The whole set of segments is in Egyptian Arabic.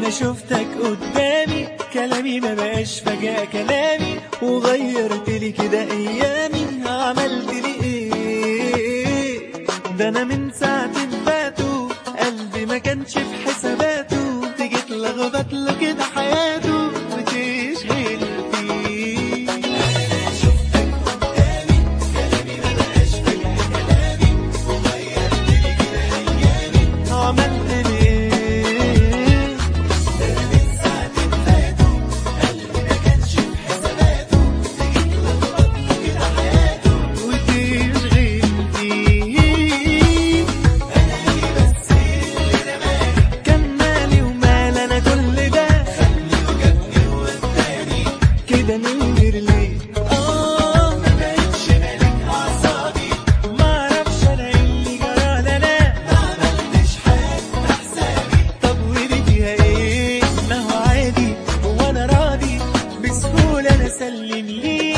انا شفتك قدامي كلامي ما بقاش فجأة كلامي وغيرت لي كده ايامي عملت لي ايه ده انا من ساعة فاتوا قلبي ما كانش في حساباته تيجي تلخبط له كده حياته وتشغل فيه شفتك قدامي كلامي ما بقاش فجأة كلامي وغيرت لي كده ايامي عملت لي ايه وتشغل فيه كان مالي ومال انا كل ده كده من غير ليه اه ما بقتش مالك اعصابي ما اعرفش انا إيه اللي جرى لا لا ما عملتش حاجه حسابي طب ودي فيها ايه ما هو عادي وانا راضي بسهوله انا اسلم ليه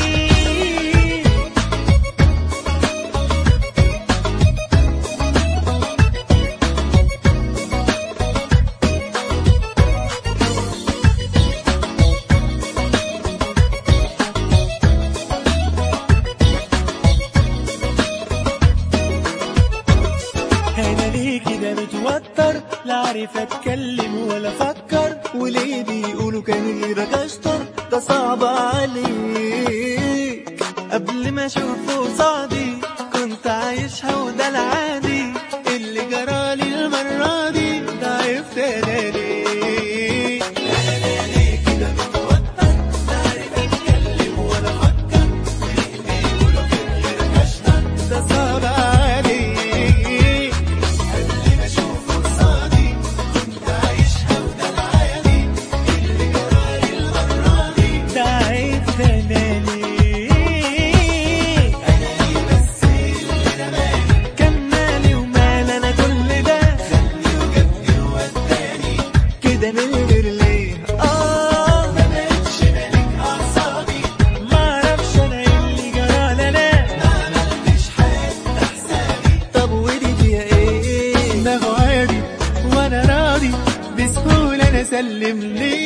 انا ليه كده متوتر لا عارف اتكلم ولا افكر وليه بيقولوا كان غيرك اشطر ده صعب عليك قبل ما اشوفه قصادي كنت عايشها وده العادي اللي جرالي المرة دي ضعفت انا ليه انا ليه كده متوتر لا عارف اتكلم ولا افكر وليه بيقولوا كان غيرك اشطر ده صعب عليك قبل ما اشوفه قصادي كنت عايشها وده العادي اللي جرالي المرة دي ضعفت انا ليه انا ليه بس اللي انا مالي كان مالي ومال انا كل ده خدني وجابني ووداني كده من غير ليه اه ما بقتش مالك اعصابي ما اعرفش انا إيه اللي جرى لا لا ما عملتش حاجه حسابي طب ودي فيها ايه ما هو عادي وانا راضي بسهوله انا اسلم ليه